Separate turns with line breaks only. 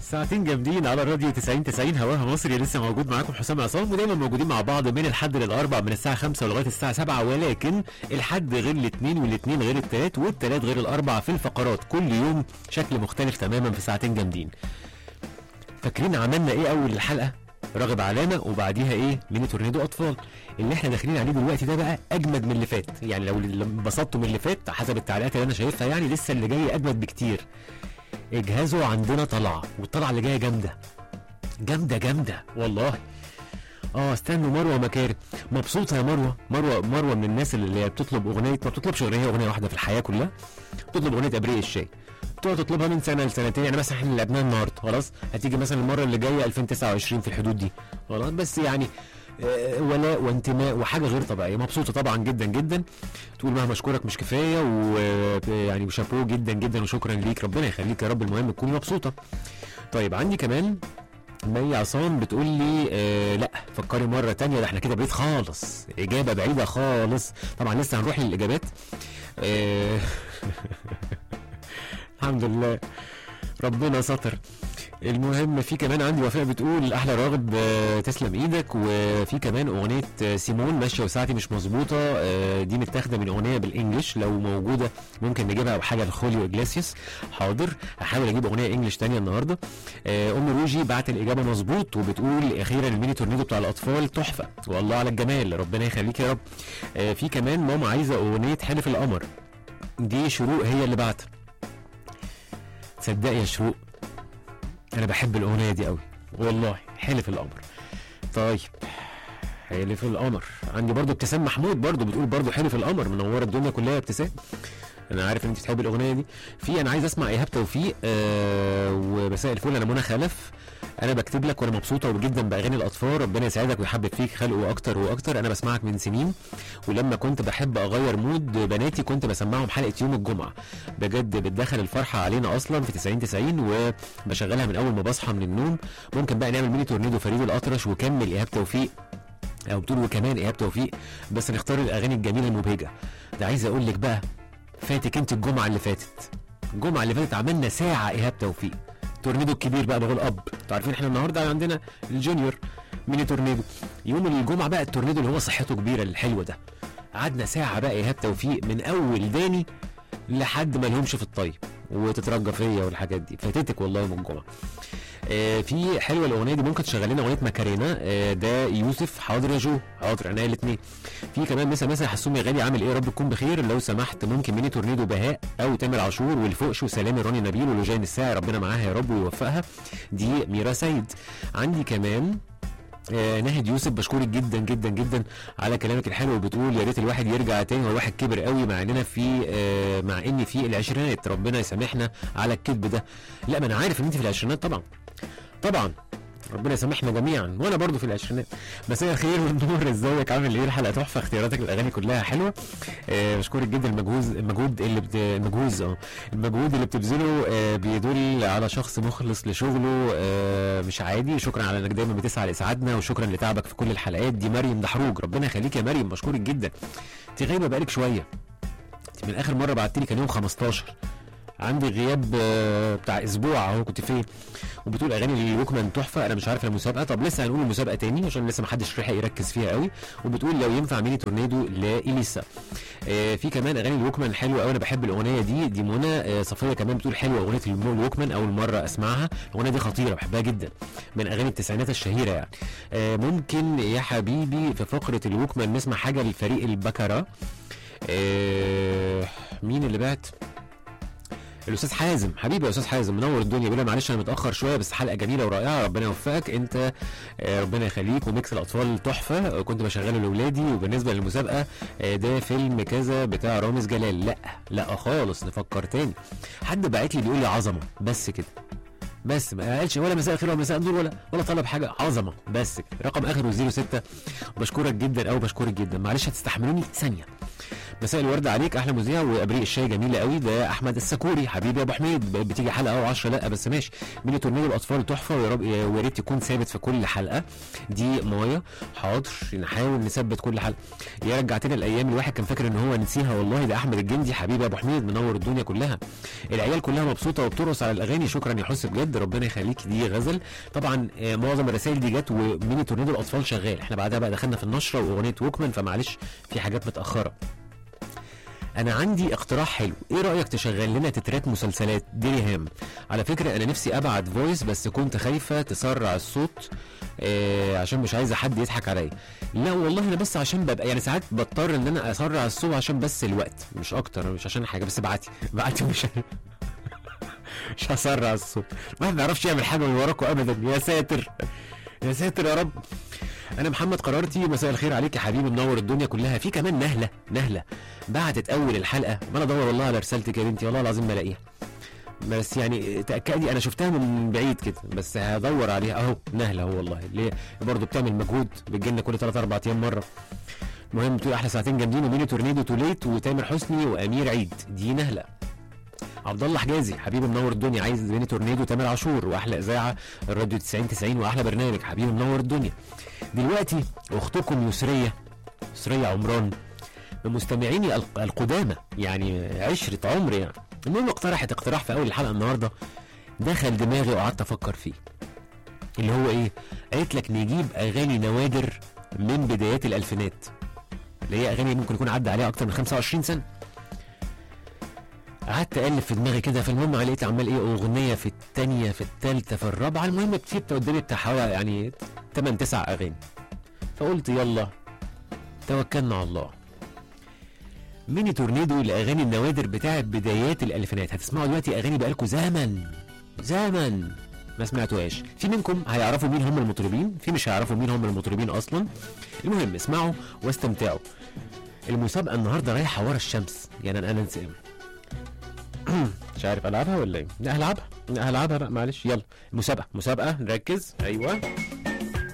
ساعتين جامدين على راديو 90 90 هواها مصري لسه موجود معاكم حسام عصام ودايما موجودين مع بعض من الحد للاربع من الساعه 5 لغايه الساعه 7 ولكن الحد غير الاثنين والاثنين غير الثلاث والثلاث غير الاربع في الفقرات كل يوم شكل مختلف تماما في ساعتين جامدين فاكرين عملنا ايه اول الحلقه راغب علامه وبعديها ايه ميني تورنيدو اطفال اللي احنا داخلين عليه دلوقتي ده بقى اجمد من اللي فات يعني لو اللي انبسطتوا من اللي فات حسب التعليقات اللي انا شايفها يعني لسه اللي جاي اجمد بكتير اجهزوا عندنا طلعه والطلعه اللي جايه جامده جامده جامده والله اه استنوا مروه مكارم مبسوطه يا مروه مروه مروه من الناس اللي بتطلب اغنيه ما بتطلبش غير هي اغنيه واحده في الحياه كلها بتطلب اغنيه ابريق الشاي تقعد تطلبها من سنه لسنتين يعني مثلا احنا لعبناها النهارده خلاص هتيجي مثلا المره اللي جايه 2029 في الحدود دي خلاص بس يعني آه، ولاء وانتماء وحاجه غير طبيعيه مبسوطه طبعا جدا جدا تقول مهما اشكرك مش كفايه ويعني وشابوه جدا جدا وشكرا ليك ربنا يخليك يا رب المهم تكوني مبسوطه طيب عندي كمان مي عصام بتقول لي آه لا فكري مره تانية ده احنا كده بعيد خالص اجابه بعيده خالص طبعا لسه هنروح للاجابات آه الحمد لله ربنا ستر المهم في كمان عندي وفاء بتقول احلى راغب آه، تسلم ايدك وفي كمان اغنيه آه، سيمون ماشيه وساعتي مش مظبوطه آه، دي متاخده من اغنيه بالانجلش لو موجوده ممكن نجيبها او حاجه لخوليو اجلاسيوس حاضر هحاول اجيب اغنيه انجلش تانية النهارده آه، ام روجي بعت الاجابه مظبوط وبتقول اخيرا الميني تورنيدو بتاع الاطفال تحفه والله على الجمال ربنا يخليك يا رب آه، في كمان ماما عايزه اغنيه حلف القمر دي شروق هي اللي بعت تصدقي يا شروق انا بحب الاغنيه دي قوي والله حلف القمر طيب حلف القمر عندي برضو ابتسام محمود برضو بتقول برضو حلف القمر منوره الدنيا كلها يا ابتسام انا عارف ان انت بتحبي الاغنيه دي في انا عايز اسمع ايهاب توفيق آه ومساء الفل انا منى خلف انا بكتب لك وانا مبسوطه جدا باغاني الاطفال ربنا يسعدك ويحبب فيك خلقه اكتر واكتر انا بسمعك من سنين ولما كنت بحب اغير مود بناتي كنت بسمعهم حلقه يوم الجمعه بجد بتدخل الفرحه علينا اصلا في 90 90 وبشغلها من اول ما بصحى من النوم ممكن بقى نعمل ميني تورنيدو فريد الاطرش وكمل ايهاب توفيق او بتقول وكمان ايهاب توفيق بس نختار الاغاني الجميله المبهجه ده عايز اقول لك بقى فاتك انت الجمعه اللي فاتت الجمعه اللي فاتت عملنا ساعه ايهاب توفيق تورنيدو الكبير بقى بقول اب انتوا عارفين احنا النهارده عندنا الجونيور ميني تورنيدو يوم الجمعه بقى التورنيدو اللي هو صحته كبيره الحلوه ده قعدنا ساعه بقى ايهاب توفيق من اول داني لحد ما لهمش في الطيب وتترجى فيا والحاجات دي فاتتك والله يوم الجمعه آه في حلوه الاغنيه دي ممكن تشغل لنا اغنيه ماكارينا آه ده يوسف حاضر يا جو حاضر عينيا الاثنين في كمان مسا مسا حسوم يا غالي عامل ايه يا رب تكون بخير لو سمحت ممكن ميني تورنيدو بهاء او تامر عاشور والفوقش وسلامي راني نبيل ولوجين الساعي ربنا معاها يا رب ويوفقها دي ميرا سيد عندي كمان آه ناهد يوسف بشكرك جدا جدا جدا على كلامك الحلو وبتقول يا ريت الواحد يرجع تاني هو الواحد كبر قوي مع اننا في آه مع اني في العشرينات ربنا يسامحنا على الكذب ده لا ما انا عارف ان انت في العشرينات طبعا طبعا ربنا يسامحنا جميعا وانا برضو في العشرينات مساء الخير والنور ازيك عامل ايه الحلقه تحفه اختياراتك للاغاني كلها حلوه آه بشكرك جدا المجهود المجهود اللي بت... المجهود اه المجهود اللي بتبذله آه بيدل على شخص مخلص لشغله آه مش عادي شكرا على انك دايما بتسعى لاسعادنا وشكرا لتعبك في كل الحلقات دي مريم دحروج ربنا يخليك يا مريم بشكرك جدا انت غايبه بقالك شويه انت من اخر مره بعتلي كان يوم 15 عندي غياب آه، بتاع اسبوع اهو كنت فين وبتقول اغاني الوكمان تحفه انا مش عارف المسابقه طب لسه هنقول المسابقه تاني عشان لسه ما حدش لحق يركز فيها قوي وبتقول لو ينفع ميني تورنيدو لاليسا آه في كمان اغاني الوكمان حلوه قوي انا بحب الاغنيه دي دي منى آه صفيه كمان بتقول حلوه اغنيه المو- الوكمان اول مره اسمعها الاغنيه دي خطيره بحبها جدا من اغاني التسعينات الشهيره يعني آه ممكن يا حبيبي في فقره الوكمان نسمع حاجه لفريق البكره آه مين اللي بعت الاستاذ حازم حبيبي يا استاذ حازم منور الدنيا بيقول لي معلش انا متاخر شويه بس حلقه جميله ورائعه ربنا يوفقك انت آه، ربنا يخليك وميكس الاطفال تحفه آه، كنت بشغله لاولادي وبالنسبه للمسابقه آه، ده فيلم كذا بتاع رامز جلال لا لا خالص نفكر تاني حد بعت لي بيقول لي عظمه بس كده بس ما قالش ولا مساء الخير ولا مساء النور ولا ولا طلب حاجه عظمه بس كده رقم اخره 06 بشكرك جدا او بشكرك جدا معلش هتستحملوني ثانيه مساء الورد عليك احلى مذيع وابريق الشاي جميله قوي ده احمد السكوري حبيبي يا ابو حميد ب- بتيجي حلقه و10 لا بس ماشي ميني تورنيدو الاطفال تحفه ويا رب ويا ريت يكون ثابت في كل حلقه دي مايا حاضر نحاول نثبت كل حلقه يا رجعتنا الايام الواحد كان فاكر ان هو نسيها والله ده احمد الجندي حبيبي يا ابو حميد منور الدنيا كلها العيال كلها مبسوطه وبترقص على الاغاني شكرا يا حس بجد ربنا يخليك دي غزل طبعا آه، معظم الرسائل دي جت وميني تورنيدو الاطفال شغال احنا بعدها بقى دخلنا في النشره واغنيه ووكمان فمعلش في حاجات متاخره انا عندي اقتراح حلو ايه رايك تشغل لنا تترات مسلسلات ديري هام على فكره انا نفسي ابعت فويس بس كنت خايفه تسرع الصوت آه عشان مش عايزه حد يضحك عليا لا والله انا بس عشان ببقى يعني ساعات بضطر ان انا اسرع الصوت عشان بس الوقت مش اكتر مش عشان حاجه بس ابعتي ابعتي مش مش هسرع الصوت الواحد ما يعرفش يعمل حاجه من وراكوا ابدا يا ساتر يا ساتر يا رب انا محمد قرارتي مساء الخير عليك يا حبيبي منور الدنيا كلها في كمان نهله نهله بعتت اول الحلقه ما انا ادور والله على رسالتك يا بنتي والله العظيم ما الاقيها بس يعني تاكدي انا شفتها من بعيد كده بس هدور عليها اهو نهله اهو والله اللي برضه بتعمل مجهود بتجيلنا كل 3 4 ايام مره المهم تقول احلى ساعتين جامدين وميني تورنيدو توليت وتامر حسني وامير عيد دي نهله عبد الله حجازي حبيبي منور الدنيا عايز ميني تورنيدو تامر عاشور واحلى اذاعه الراديو 90 90 واحلى برنامج حبيبي منور الدنيا دلوقتي اختكم يسريه يسريه عمران من مستمعيني الق- القدامى يعني عشرة عمر يعني المهم اقترحت اقتراح في اول الحلقه النهارده دخل دماغي وقعدت افكر فيه اللي هو ايه قالت لك نجيب اغاني نوادر من بدايات الالفينات اللي هي اغاني ممكن يكون عدى عليها اكتر من 25 سنه قعدت اقلب في دماغي كده فالمهم لقيت عمال ايه اغنيه في الثانيه في الثالثه في الرابعه المهم كتبت قدامي بتاع حوالي يعني 8 9 اغاني فقلت يلا توكلنا على الله ميني تورنيدو الاغاني النوادر بتاعت بدايات الالفينات هتسمعوا دلوقتي اغاني بقالكم زمن زمن ما سمعتوهاش في منكم هيعرفوا مين هم المطربين في مش هيعرفوا مين هم المطربين اصلا المهم اسمعوا واستمتعوا المسابقه النهارده رايحه ورا الشمس يعني انا انا نسيت مش عارف العبها ولا ايه لا هلعبها لا هلعبها بقى معلش يلا مسابقه مسابقه نركز ايوه